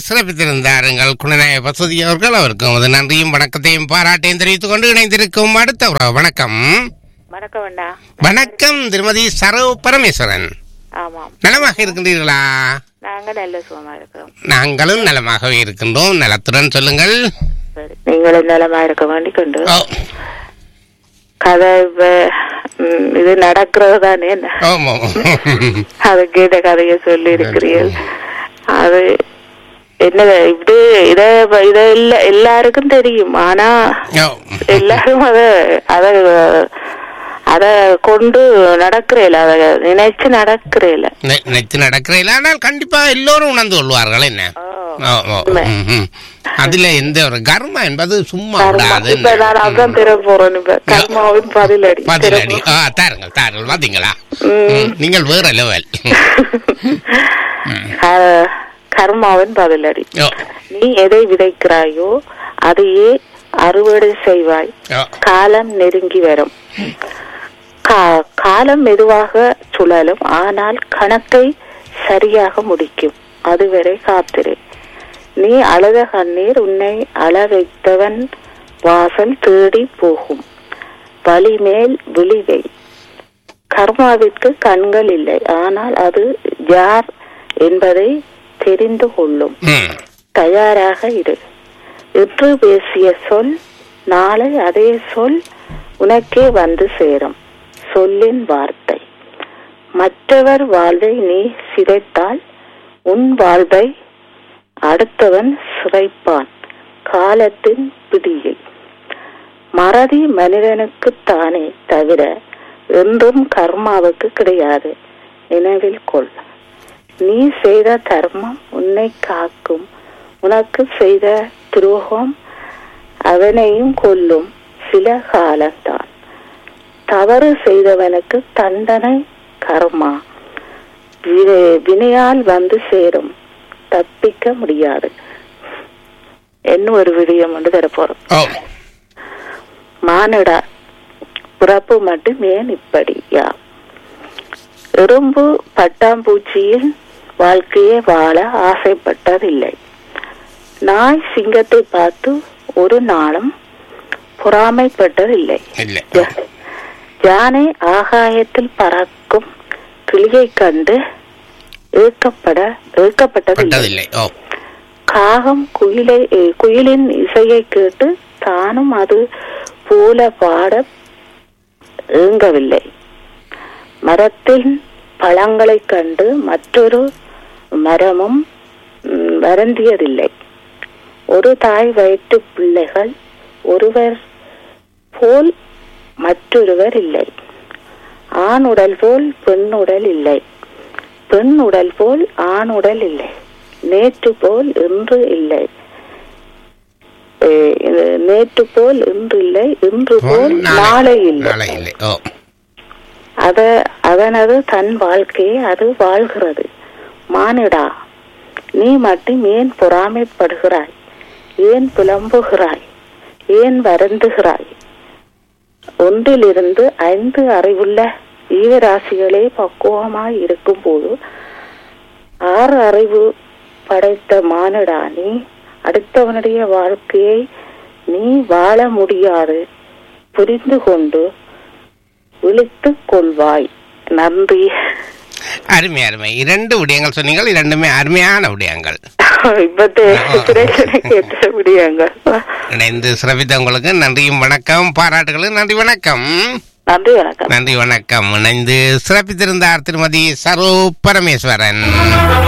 சிறப்பித்திருந்தாருங்கள் குணநாய வசதி அவர்கள் அவருக்கும் அது நன்றியும் வணக்கத்தையும் பாராட்டையும் தெரிவித்துக் கொண்டு இணைந்திருக்கும் அடுத்த உறவு வணக்கம் வணக்கம் அண்ணா வணக்கம் திருமதி சரவ் பரமேஸ்வரன் ஆமாம் நலமாக இருக்கின்றீர்களா நாங்க நல்ல சுகமா இருக்கிறோம் நாங்களும் நலமாகவே இருக்கின்றோம் நலத்துடன் சொல்லுங்கள் சரி நீங்களும் நலமா இருக்க வேண்டி கொண்டு ஓ, கதை இப்ப, ம், இது நடக்கிறது தானே ஆமாம். அது கேட்ட கதையை சொல்லி இருக்கிறீர்கள் அது என்ன இப்படி இத இத இல்ல எல்லாருக்கும் தெரியும் ஆனா ஓ, எல்லாரும் அத அத அத கொண்டு நடக்கிறேல அத நினைச்சு நடக்கிறேல நெ- நெத்து நடக்கிறீர்கள் ஆனால் கண்டிப்பா எல்லோரும் உணர்ந்து கொள்வார்கள் என்ன ஓ, ஓ, ம், ம். அதுல எந்த ஒரு கர்மா என்பது சும்மா விடாது இப்ப நான் அதான் பெற போறேன் இப்ப கர்மாவின் பதிலடி பதிலடி ஆ தாருங்கள் தாருங்கள் பாத்தீங்களா ம், நீங்கள் வேற லெவல் க- கர்மாவின் பதிலடி ஓ, நீ எதை விதைக்கிறாயோ அதையே அறுவடை செய்வாய் ஓ, காலம் நெருங்கி வரும் கா- காலம் மெதுவாக சுழலும் ஆனால் கணக்கை சரியாக முடிக்கும் அதுவரை காத்திரு நீ அழுத கண்ணீர் உன்னை அழ வைத்தவன் வாசல் தேடி போகும் வழிமேல் விழிவை கர்மாவிற்கு கண்கள் இல்லை ஆனால் அது யார் என்பதை தெரிந்து கொள்ளும் ம், தயாராக இரு இன்று பேசிய சொல் நாளை அதே சொல் உனக்கே வந்து சேரும் சொல்லின் வார்த்தை மற்றவர் வாழ்வை நீ சிதைத்தால் உன் வாழ்வை அடுத்தவன் சிதைப்பான் காலத்தின் பிடியில் மறதி மனிதனுக்குத்தானே தவிர என்றும் கர்மாவுக்கு கிடையாது நினைவில் கொள் நீ செய்த தர்மம் உன்னை காக்கும் உனக்கு செய்த துரோகம் அவனையும் கொல்லும் சில காலம்தான் தவறு செய்தவனுக்கு தண்டனை கர்மா வி- வினையால் வந்து சேரும் தப்பிக்க முடியாது என்ன ஒரு விடயம் ஒன்று தரப்போறோம் ஓ, மானிடா பிறப்பு மட்டும் ஏன் இப்படியா எறும்பு பட்டாம்பூச்சியில் வாழ்க்கையை வாழ ஆசைப்பட்டதில்லை நாய் சிங்கத்தை பார்த்து ஒரு நாளும் பொறாமைப்பட்டதில்லை இல்லை ஜ- யானை ஆகாயத்தில் பறக்கும் கிளியை கண்டு ஏற்கப்பட ஏற்கப்பட்டதில்லை பட்டதில்லை ஓ காகம் குயிலை eh, குயிலின் இசையை கேட்டு தானும் அது போல பாட ஏங்கவில்லை மரத்தின் பழங்களைக் கண்டு மற்றொரு மரமும் ம், வருந்தியதில்லை ஒரு தாய் வயிற்று பிள்ளைகள் ஒருவர் போல் மற்றொருவர் இல்லை ஆண் உடல் போல் பெண் உடல் இல்லை பெண் உடல் போல் ஆண் உடல் இல்லை நேற்று போல் இன்று இல்லை அஹ் இது நேற்று போல் இன்று இல்லை இன்று போல் நாளை இல்லை நாளை இல்லை ஓ அத அதனது தன் வாழ்க்கையை அது வாழ்கிறது மானிடா நீ மட்டும் ஏன் பொறாமைப்படுகிறாய் ஏன் புலம்புகிறாய் ஏன் வருந்துகிறாய் ஒன்றிலிருந்து ஐந்து அறிவுள்ள ஈவராசிகளே பக்குவமாய் இருக்கும்போது ஆறு அறிவு படைத்த மானிடா நீ அடுத்தவனுடைய வாழ்க்கையை நீ வாழ முடியாது புரிந்து கொண்டு விழித்துக் கொள்வாய் நன்றி அருமை அருமை இரண்டு விடயங்கள் சொன்னீங்கள் இரண்டுமே அருமையான விடயங்கள் இப்பத்தே பிரச்சனை கேட்ட முடியாங்க இணைந்து சிறப்பித்த உங்களுக்கு நன்றியும் வணக்கம் பாராட்டுகளும் நன்றி வணக்கம் நன்றி வணக்கம் நன்றி வணக்கம் இணைந்து சிறப்பித்திருந்தார் திருமதி சரோ பரமேஸ்வரன்